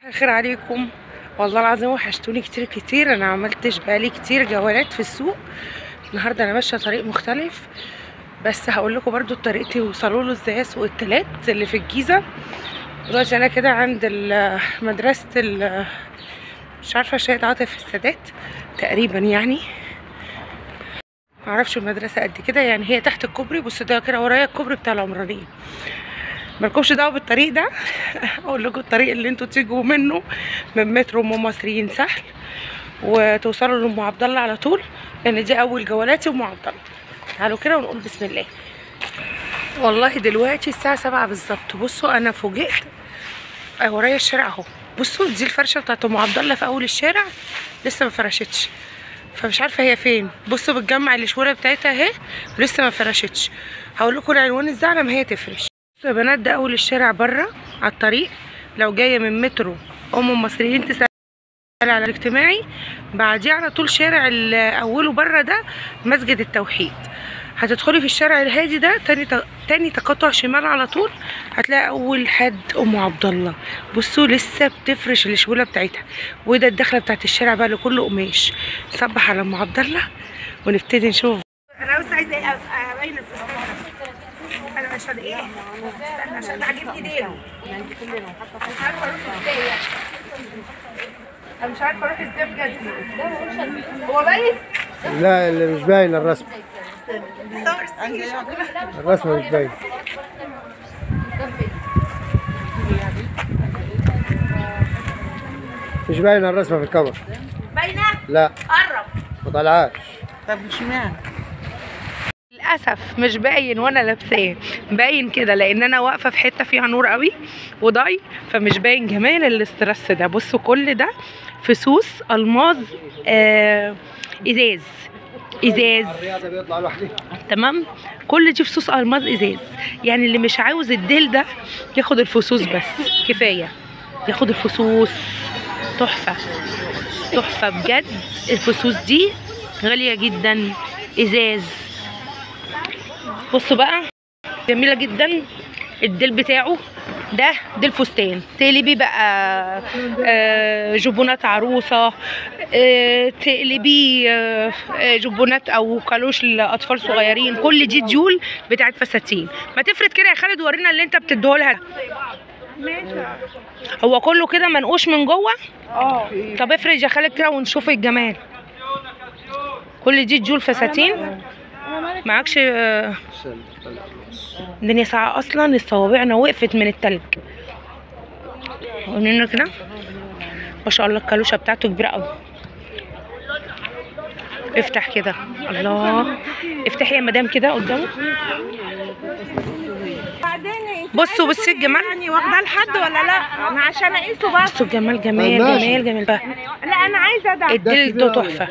الخير عليكم والله العظيم وحشتوني كتير كتير انا عملتش بقالي كتير جولات في السوق النهارده انا ماشيه طريق مختلف بس هقول لكم برضو طريقتي وصلوا له ازاي سوق التلات اللي في الجيزه دلوقتي انا كده عند ال- مدرسه ال- مش عارفه شهيد عاطف السادات تقريبا يعني معرفش المدرسه قد كده يعني هي تحت الكوبري بصوا ده كده ورايا الكوبري بتاع العمرانيين مالكمش دعوه بالطريق ده اقول لكم الطريق اللي انتوا تيجوا منه من مترو ام مصريين سهل وتوصلوا لام عبد الله على طول لان دي اول جولاتي ام عبد الله تعالوا كده ونقول بسم الله والله دلوقتي الساعه سبعة بالظبط بصوا انا فوجئت آه، ورايا الشارع اهو بصوا دي الفرشه بتاعت ام عبد الله في اول الشارع لسه ما فرشتش فمش عارفه هي فين بصوا بتجمع الشوره بتاعتها اهي ولسه ما فرشتش هقول لكم العنوان ازاي على ما هي تفرش بصوا يا بنات ده اول الشارع بره على الطريق لو جايه من مترو ام المصريين تسال على الاجتماعي بعديه على طول شارع اللي اوله بره ده مسجد التوحيد هتدخلي في الشارع الهادي ده تاني ت... تاني تقاطع شمال على طول هتلاقي اول حد ام عبد الله بصوا لسه بتفرش الشوله بتاعتها وده الدخله بتاعت الشارع بقى اللي كله قماش صبح على ام عبد الله ونبتدي نشوف انا بس عايزه ايه ابين الفستان انا عشان ايه استنى عشان عاجبني ديله مش عارفه اروح ازاي انا مش عارفه اروح ازاي بجد هو باين لا اللي مش باين الرسم الرسمة مش باين مش باين الرسمة في الكاميرا باينه لا قرب ما طلعهاش طب اشمعنى للاسف مش باين وانا لابساه باين كده لان انا واقفه في حته فيها نور قوي وضي فمش باين جمال الاسترس ده بصوا كل ده فسوس الماظ آه ازاز ازاز الرياضة بيطلع لوحده تمام كل دي فصوص الماظ ازاز يعني اللي مش عاوز الديل ده ياخد الفصوص بس كفايه ياخد الفصوص تحفه تحفه بجد الفصوص دي غاليه جدا ازاز بصوا بقى جميله جدا الديل بتاعه ده ديل فستان تقلبي بقى آه، جبونات عروسه آه، تقلبي آه، آه، جبونات او كالوش لاطفال صغيرين كل دي ديول بتاعت فساتين ما تفرد كده يا خالد ورينا اللي انت بتديهولها ده. هو كله كده منقوش من جوه اه طب افرد يا خالد كده ونشوف الجمال كل دي ديول فساتين معكش آه، الدنيا ساعة اصلا الصوابعنا وقفت من التلج قولنا كده ما شاء الله الكالوشه بتاعته كبيره قوي افتح كده الله افتحي يا مدام كده قدامه بعدين انت بصوا بصي الجمال يعني واخداه لحد ولا لا انا عشان اقيسه بس بصوا الجمال جمال طيب ماشي. جمال جمال بقى لا انا عايزه ده الديل ده تحفه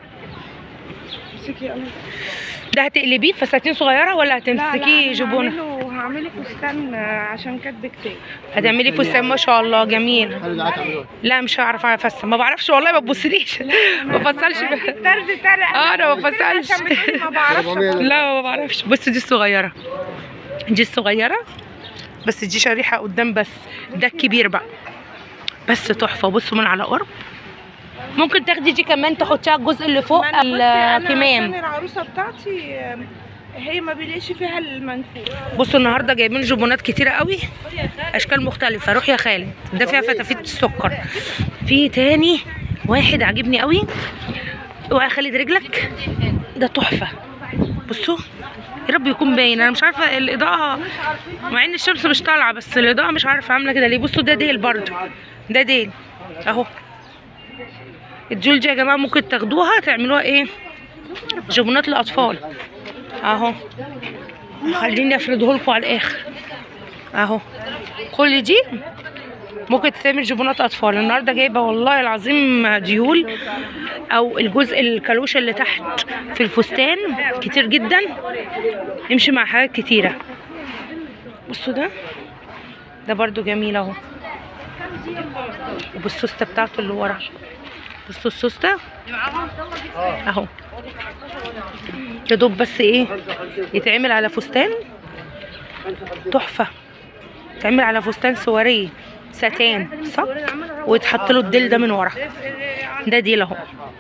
ده هتقلبيه فساتين صغيره ولا هتمسكيه جبونه هعمله هعمله فستان آه، عشان كاتب كتير هتعملي فستان ما شاء الله جميل هل قعدت عملوها لا مش هعرف افسر ما بعرفش والله ما تبصليش ما بفصلش ب... الطرز بتاعي اه انا ما بفصلش عشان بتقولي ما بعرفش لا ما بعرفش بص دي الصغيره دي الصغيره بس دي شريحه قدام بس ده الكبير بقى بس تحفه بصوا من على قرب ممكن تاخدي دي كمان تحطيها الجزء اللي فوق ما أنا بصي، أنا عشان الكمام العروسه بتاعتي آه، هي ما بيلاقيش فيها المنفوخ بصوا النهارده جايبين جبونات كتيره قوي اشكال مختلفه روح يا خالد ده فيها فتافيت السكر في تاني واحد عاجبني قوي اوعى خالد رجلك ده تحفه بصوا يا رب يكون باين انا مش عارفه الاضاءه مع ان الشمس مش طالعه بس الاضاءه مش عارفه عامله كده ليه بصوا ده ديل برضو ده ديل اهو الجول دي يا جماعه ممكن تاخدوها تعملوها ايه جبنات للاطفال اهو خليني افرده لكم على الاخر اهو كل دي ممكن تتعمل جبنات اطفال النهارده جايبه والله العظيم ديول او الجزء الكالوش اللي تحت في الفستان كتير جدا يمشي مع حاجات كتيره بصوا ده ده برضو جميل اهو وبالسوسته بتاعته اللي ورا بصوا السوسته اهو يا دوب بس ايه يتعمل على فستان تحفه يتعمل على فستان سواريه ستان صح ويتحط له الديل ده من ورا ده ديل اهو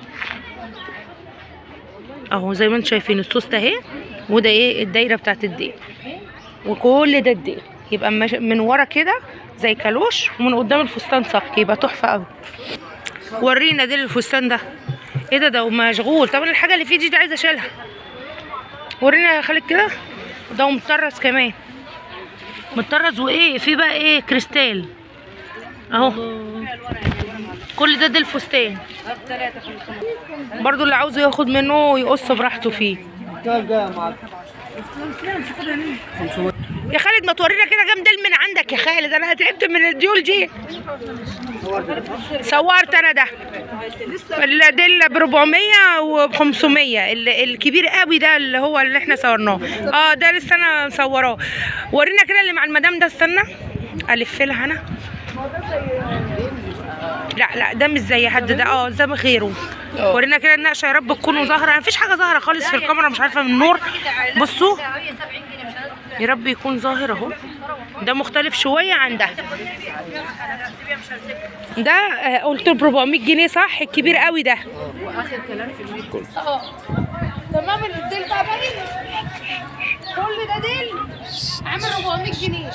اهو زي ما انتم شايفين السوست اهي وده ايه الدايره بتاعت الديل وكل ده الديل يبقى مش- من ورا كده زي كالوش ومن قدام الفستان صك يبقى تحفه قوي ورينا ديل الفستان ده ايه ده ده مشغول طب أنا الحاجه اللي فيه دي, دي عايزه اشيلها ورينا يا خالد كده ده مطرز كمان مطرز وايه في بقى ايه كريستال اهو كل ده ديل فستان برضو اللي عاوزه ياخد منه يقص براحته فيه كام ده يا معلم؟ يا خالد ما تورينا كده كام ديل من عندك يا خالد انا تعبت من الديول دي صورت انا ده الديل ب 400 وب 500 ال- الكبير قوي ده اللي هو اللي احنا صورناه اه ده لسه انا مصوراه ورينا كده اللي مع المدام ده استنى الف لها انا لا لا ده مش زي حد ده اه ده غيره ورينا كده النقشه يا رب تكونوا ظاهره مفيش حاجه ظاهره خالص في الكاميرا مش عارفه من النور بصوا يا رب يكون ظاهر اهو ده مختلف شويه عن ده ده آه، قلت ب 400 جنيه صح الكبير قوي ده تمام الديل بقى باين كل ده ديل عامل 400 جنيه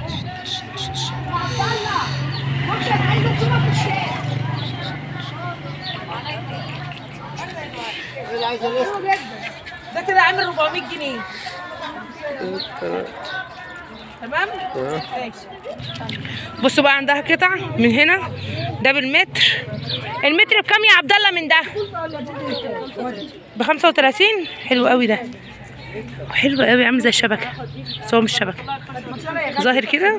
طلع بص انا عايزه اطلبها في الشارع اللي عايز الليست حلو جدا ده كده عامل 400 جنيه تمام ماشي بصوا بقى عندها قطع من هنا ده بالمتر المتر بكام يا عبد الله من ده ب 35 حلو قوي ده حلو قوي عامل زي الشبكه بس هو مش شبكه ظاهر كده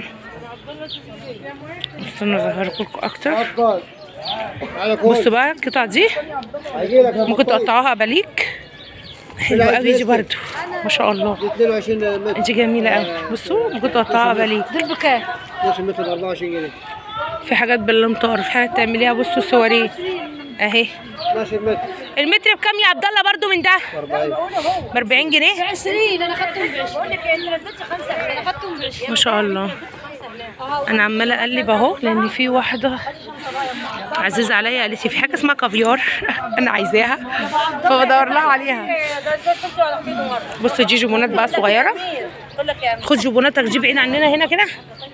استنى اظهر لكم اكتر اتفضل على كويس بصوا بقى القطع دي هيجي لك ممكن تقطعوها بليك حلوه قوي دي برضو ما شاء الله 22 متر دي جميله قوي بصوا ممكن تقطعها بليك دول بكام 12 متر 24 جنيه في حاجات بالامتار في حاجات تعمليها بصوا صوريه اهي 12 متر المتر بكام يا عبد الله برضو من ده 40 ب 40 جنيه 20 انا خدتهم ب 20 بقول لك انت ما نزلتش خمسه انا خدتهم ب 20 ما شاء الله انا عماله اقلب اهو لان في واحده عزيزه عليا قالت لي في حاجه اسمها كافيار انا عايزاها فبدور لها عليها ده ده كنت على كده مره بص دي جبونات بقى صغيره بقول لك يا خد جبوناتك دي بعيد عننا هنا كده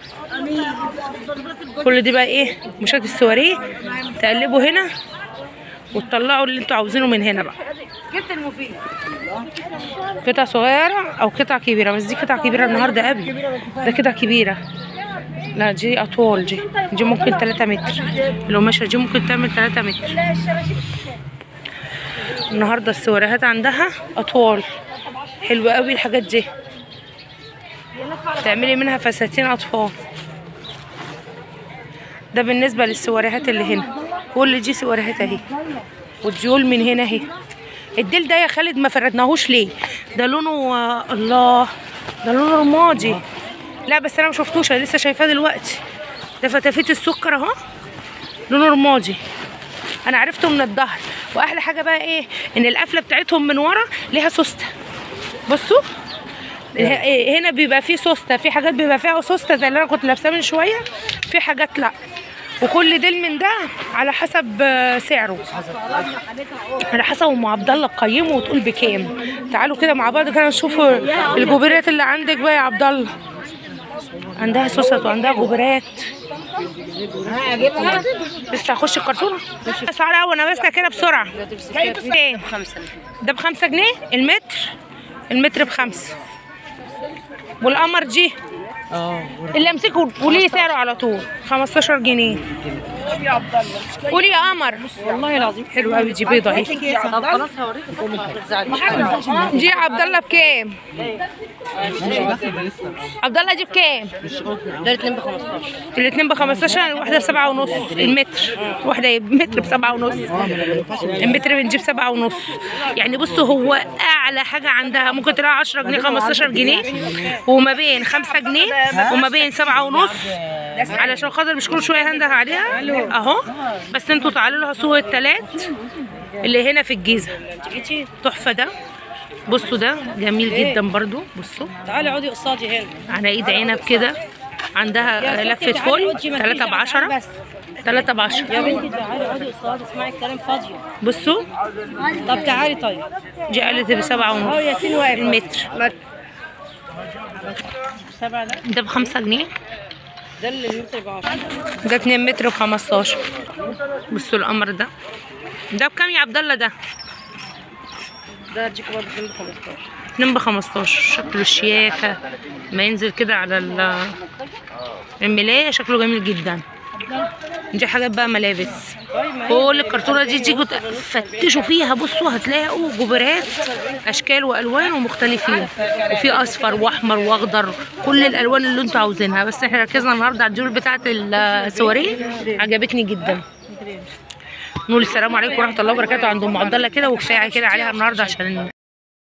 كل دي بقى ايه مشات السواريه تقلبوا هنا وتطلعوا اللي انتوا عاوزينه من هنا بقى جبت المفيد قطع صغيرة أو قطع كبيرة بس دي قطع كبيرة النهاردة قبل ده قطع كبيرة لا دي أطول دي دي ممكن 3 متر القماشة دي ممكن تعمل 3 متر النهاردة السواريهات عندها أطوال حلوة قوي الحاجات دي تعملي منها فساتين أطفال ده بالنسبة للسواريهات اللي هنا كل دي سواريهات اهي والديول من هنا اهي الديل ده يا خالد ما فردناهوش ليه ده لونه آه، الله ده لونه رمادي لا بس انا ما شفتوش انا لسه شايفاه دلوقتي ده فتافيت السكر اهو لونه رمادي انا عرفته من الظهر واحلى حاجه بقى ايه ان القفله بتاعتهم من ورا ليها سوسته بصوا ه- إيه، هنا بيبقى فيه سوسته في حاجات بيبقى فيها سوسته زي اللي انا كنت لابساه من شويه في حاجات لا وكل ديل من ده على حسب آه، سعره على حسب ام عبد الله تقيمه وتقول بكام تعالوا كده مع بعض كده نشوف الجوبرات اللي عندك بقى يا عبد الله عندها سوست وعندها جوبرات لسه هخش الكرتونه اسعارها وانا ماسكه كده بسرعه كام ده بخمسة جنيه المتر المتر بخمسة والقمر دي اللي امسكه قولي سعره على طول 15 جنيه قولي يا قمر والله العظيم حلو قوي دي بيضه اهي طب خلاص هوريك ما تزعليش دي يا عبد الله بكام؟ عبد الله دي بكام؟ ده الاثنين ب 15 الاثنين ب 15 الواحده بسبعة ونص المتر واحده متر بسبعة ونص المتر بنجيب سبعة ونص يعني بصوا هو اعلى حاجه عندها ممكن تلاقي 10 جنيه 15 جنيه وما بين 5 جنيه وما بين سبعة ونص علشان خاطر مش كل شويه هنده عليها اهو بس انتوا تعالوا لها سوق التلات اللي هنا في الجيزه تحفه ده بصوا ده جميل جدا برضو بصوا تعالي اقعدي قصادي هنا على ايد عنب كده عندها لفة فل تلاتة بعشرة تلاتة بعشرة يا بنتي تعالي اقعدي قصاد اسمعي الكلام فاضيه بصوا طب تعالي طيب دي قالت بسبعة ونص اهو ياسين واقف المتر سبعة ده ده بخمسة جنيه ده اللي المتر ب 10 ده اتنين متر بخمستاشر بصوا القمر ده ده بكام يا عبد الله ده؟ ده اديكوا برضه 2 ب 15 اتنين بخمستاشر شكله شياكة ما ينزل كده على ال- الملاية شكله جميل جدا دي حاجات بقى ملابس طيب ما هي كل الكرتونة دي تيجوا تفتشوا فيها بصوا هتلاقوا جبرات أشكال وألوان ومختلفين وفي أصفر وأحمر وأخضر كل الألوان اللي انتوا عاوزينها بس احنا ركزنا النهاردة على الديول بتاعة السواريه عجبتني جدا نقول السلام عليكم ورحمة الله وبركاته عند أم عبد الله كده وكفاية كده عليها النهاردة عشان